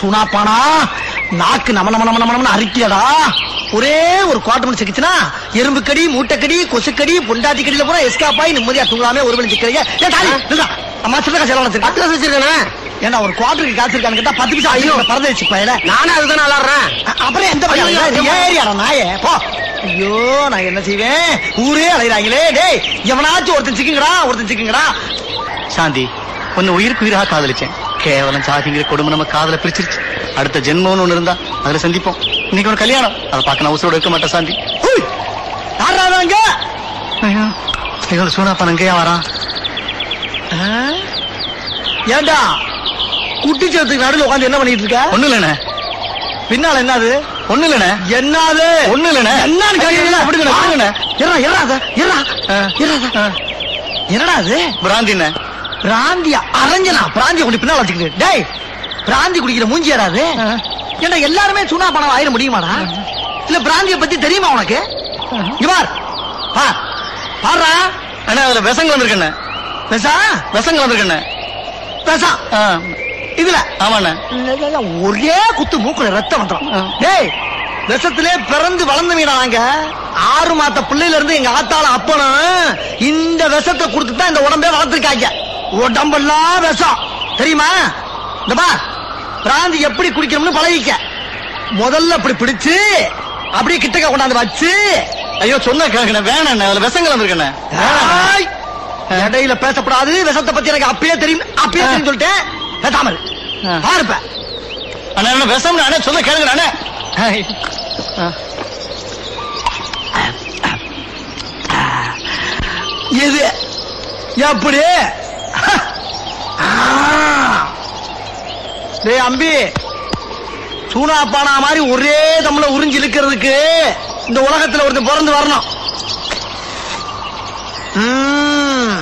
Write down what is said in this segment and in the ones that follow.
சுனாப்பானா நாக்கு நம நம நம நம நமன்னு அரிக்கலடா ஒரே ஒரு குவார்டர் மணி சிக்கிச்சுனா எறும்பு கடி மூட்டைக்கடி கொசுக்கடி பொண்டாட்டி கடியில பூரா எஸ்காப் ஆகி நிம்மதியா தூங்காம ஒரு மணி சிக்கிறீங்க ஏன் தாலி நில்லா. அம்மா சின்ன காசு எல்லாம் வச்சிருக்கேன் பத்து காசு வச்சிருக்கேன் ஏன்னா ஒரு குவார்டருக்கு காசு இருக்கான்னு கேட்டா பத்து பைசா ஐயோ பறந்து வச்சு பையல நானும் அதுதான் விளாடுறேன் அப்புறம் எந்த பையன் ஐயோ, நீ ஏறியாடா நாயே போ ஐயோ நான் என்ன செய்வேன் ஊரே அலைகிறாங்களே டேய் எவனாச்சும் ஒருத்தன் சிக்குங்கடா ஒருத்தன் சிக்குங்கடா சாந்தி உன்னை உயிருக்கு உயிராக காதலிச்சேன் கேவலம் சாதிங்கிற கொடுமை நம்ம காதல பிரிச்சிருச்சு அடுத்த ஜென்மம்னு ஒண்ணு இருந்தா அதுல சந்திப்போம் இன்னைக்கு ஒரு கல்யாணம் அதை பார்க்க நான் உசுரோட இருக்க மாட்டேன் சாந்தி ஹுய், யாரா அவன் ஐயோ ஐயோ சூனாப்பா எங்கேயா வரான் ஆ? ஏண்டா குட்டி சேர்த்துக்கு நடுவில் உட்காந்து என்ன பண்ணிட்டு இருக்க ஒண்ணு இல்லண்ணே பின்னால என்னது ஒண்ணு இல்லண்ணே என்னது ஒண்ணு இல்லண்ணே என்னன்னு கேக்குறீங்களா? விடுங்கண்ணே விடுங்கண்ணே இருடா, இருடா அத, இருடா, ஆ. இருடா அத. என்னடா அது பிராந்திண்ணே பிராந்தியா அரஞ்சனா பிராந்திய கொண்டு பின்னால வச்சுக்கிட்டு டேய் பிராந்தி குடிக்கிற மூஞ்சி யாராது ஏண்டா எல்லாருமே சுனா பணம் ஆயிர முடியுமாடா இல்ல பிராந்திய பத்தி தெரியுமா உனக்கு இங்க பார் பார் பாருடா அண்ணா அதுல விஷங்க வந்திருக்கண்ணே பேசா விஷங்க வந்திருக்கண்ணே பேசா ஆ, இதுல ஆமாண்ணே ஒரே குத்து மூக்குல ரத்தம் வந்துடும் ஆ. டேய் விஷத்திலே பிறந்து வளர்ந்து மீடா நாங்க ஆறு மாத்த பிள்ளையில இருந்து எங்க ஆத்தால அப்பனும் இந்த விஷத்தை கொடுத்து தான் இந்த உடம்பே வளர்த்துருக்காங்க உடம்பெல்லாம் விஷம் தெரியுமா இந்த பா பிராந்தி எப்படி குடிக்கணும்னு பழகிக்க முதல்ல அப்படி பிடிச்சு அப்படியே கிட்டக்க கொண்டாந்து வச்சு ஐயோ சொன்ன கேட்கண்ணே வேணாண்ணே அதுல விஷங்கள் வந்திருக்கண்ணே ஆய்! இடையில பேசப்படாது விஷத்தை பத்தி எனக்கு அப்பயே தெரியும் அப்பயே தெரியும் சொல்லிட்டேன் பேசாமல் ஆ. பாருப்ப அண்ணா என்ன விஷம் அண்ணே சொல்ல கேளுங்க அண்ணே இது எப்படி ஆ. டேய் அம்பி சூனா பானா மாதிரி ஒரே தம்ல உறிஞ்சு இழுக்கிறதுக்கு இந்த உலகத்துல ஒருத்தன் பிறந்து வரணும் ம்.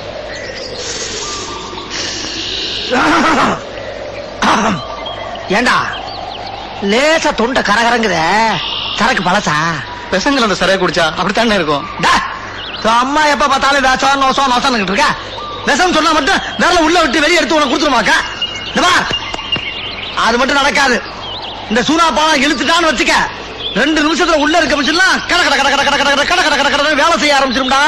ஏண்டா லேசா தொண்டை கரகரங்குத சரக்கு பழசா விஷங்கள் அந்த சரியா குடிச்சா அப்படித்தானே இருக்கும் டா, உன் அம்மா எப்ப பார்த்தாலும் வேஷம் நோசம் நோசம் இருக்க விஷம் சொன்னா மட்டும் வேலை உள்ள விட்டு வெளியே எடுத்து உனக்கு கொடுத்துருமாக்கா இந்த பார், அது மட்டும் நடக்காது இந்த சூனா பாலம் இழுத்துட்டான்னு வச்சுக்க ரெண்டு நிமிஷத்துல உள்ள இருக்க மிஷின்லாம் கட கட கட கட கட கட கட கட கட கட கட வேலை செய்ய ஆரம்பிச்சிரும்டா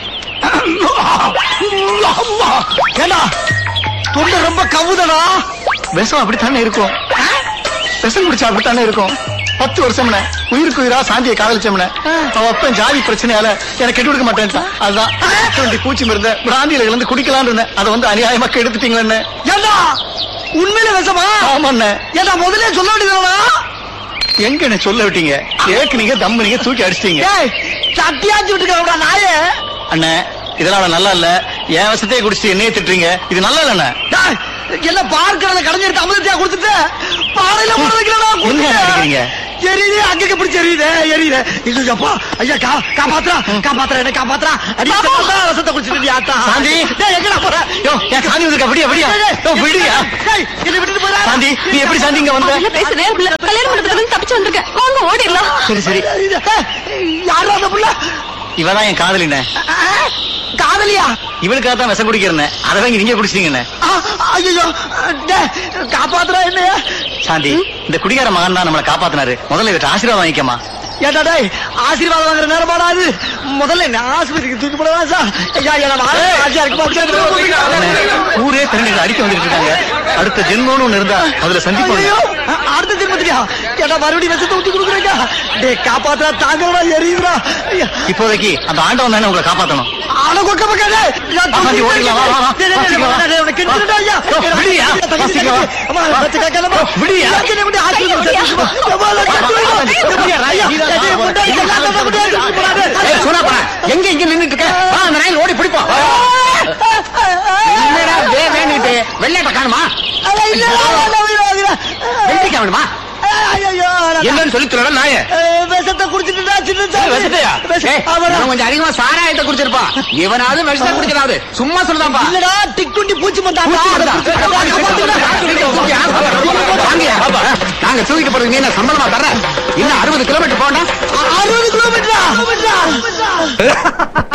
ஏண்டா தொண்டை ரொம்ப கவுதடா விஷம் அப்படித்தானே இருக்கும் விஷம் குடிச்சா அப்படித்தானே இருக்கும் பத்து வருஷம்னே உயிருக்கு உயிரா சாந்தியை காதலிச்சோம்னே அவ அப்பன் ஜாதி பிரச்சனையால எனக்கு கெட்டு கொடுக்க மாட்டேன்ட்டான் அதுதான் டுவெண்ட்டி பூச்சி மருந்த பிராந்தியில இருந்து குடிக்கலாம்னு இருந்தேன் அதை வந்து அநியாயமாக்க எடுத்துட்டீங்களே ஏண்டா உண்மையில விஷமா ஆமாண்ணே ஏண்டா முதல்ல சொல்ல வேண்டியதுடா எங்க என்ன சொல்ல விட்டீங்க ஏக்குனீங்க தம்புனீங்க தூக்கி அடிச்சிட்டீங்க ஏய் சட்டியாச்சு விட்டுக்கிறா நாயே அண்ணே இதெல்லாம் நல்லா இல்ல என் விஷத்தையே குடிச்சிட்டு என்னையே திட்டுறீங்க இது நல்லா இல்ல டேய், என்ன பார்க்கறத கடைஞ்சிருக்க அமிர்தத்தையா கொடுத்துட்டு பாறையில போடுறதுக்குலடா உண்மையா நினைக்கிறீங்க? எரியுது அங்கங்க பிடிச்சி எரியுது எரியுது இல்ல அப்பா ஐயா கா காப்பாத்துறா காப்பாத்துறா என்ன காப்பாத்துறா அடி ரசத்தை குடிச்சிட்டு ஆத்தா சாந்தி. டேய் எங்கடா போற யோ என் சாந்தி வந்திருக்கா விடியா விடியா யோ விடியா டேய் என்ன விட்டுட்டு போறா சாந்தி நீ எப்படி சாந்தி இங்க வந்த முதல்ல பேசு நேரம் இல்ல கல்யாண மண்டபத்துல இருந்து தப்பிச்சு வந்திருக்கேன் வாங்க ஓடிடலாம் சரி சரி யாரா அந்த புள்ள இவதான் என் காதலிண்ணே ஆ, காதலியா இவனுக்காக தான் விஷம் குடிக்கிறேன் அதை வாங்கி நீங்க குடிச்சிட்டீங்கண்ணே ஐயோ காப்பாத்துறா என்னையா சாந்தி இந்த குடிகார மகன் தான் நம்மளை காப்பாத்தினாரு முதல்ல இவற்றை ஆசீர்வாதம் வாங்கிக்கமா ஏண்டா டேய் ஆசீர்வாதம் வாங்குற நேரமாடா அது முதல்ல என்ன ஆஸ்பத்திரிக்கு தூக்கி போடவா சார் ஐயா என்ன வாழ ஆசையா இருக்கு ஊரே திரண்டு அடிக்க வந்துட்டு இருக்காங்க அடுத்த ஜென்மம்னு ஒண்ணு இருந்தா அதுல சந்திப்போம் ஐயோ அடுத்த திரும்பத்திரியா ஏண்டா மறுபடியும் விஷத்தை ஊத்தி கொடுக்குறீங்க டேய் காப்பாத்துறா தாங்கடா எரியுதுடா ஐயா இப்போதைக்கு அந்த ஆண்டவன் தானே உங்களை காப்பாத்தணும் ஆன கொக்க பக்காதே வாசாந்தி, ஓடிடலாம், வா, வா, வா. வாசிக்க வா. யோ, விடுயா, வாசிக்க வா. யோ, விடுயா. ஏய், சூனாப்பா, எங்க இங்க நின்னுட்டு இருக்க வா அந்த நாயில் ஓடி பிடிப்போம் என்னடா வே வேணுட்டு வெள்ளாட்ட காணுமா வெள்ளிக்க வேணுமா என்னன்னு சொல்லி சொல்லணும் நாய விஷத்தை குடிச்சிட்டுடா சின்ன ஏய், விஷத்தையா? ஏய், இவன் கொஞ்சம் அதிகமா சாராயத்தை குடிச்சிருப்பான் இவனாவது விஷத்தை குடிக்கிறாவது சும்மா சொல்லுதான்பா இல்லடா டிக்குண்டி பூச்சி பூச்சி மருந்தா? வாங்கய்யா, பாப்பா. நாங்க தூக்கிட்டு போறதுக்கு நீ என்ன சம்பளமா தர இன்னும் அறுபது கிலோமீட்டர் போனா அறுபது கிலோமீட்டரா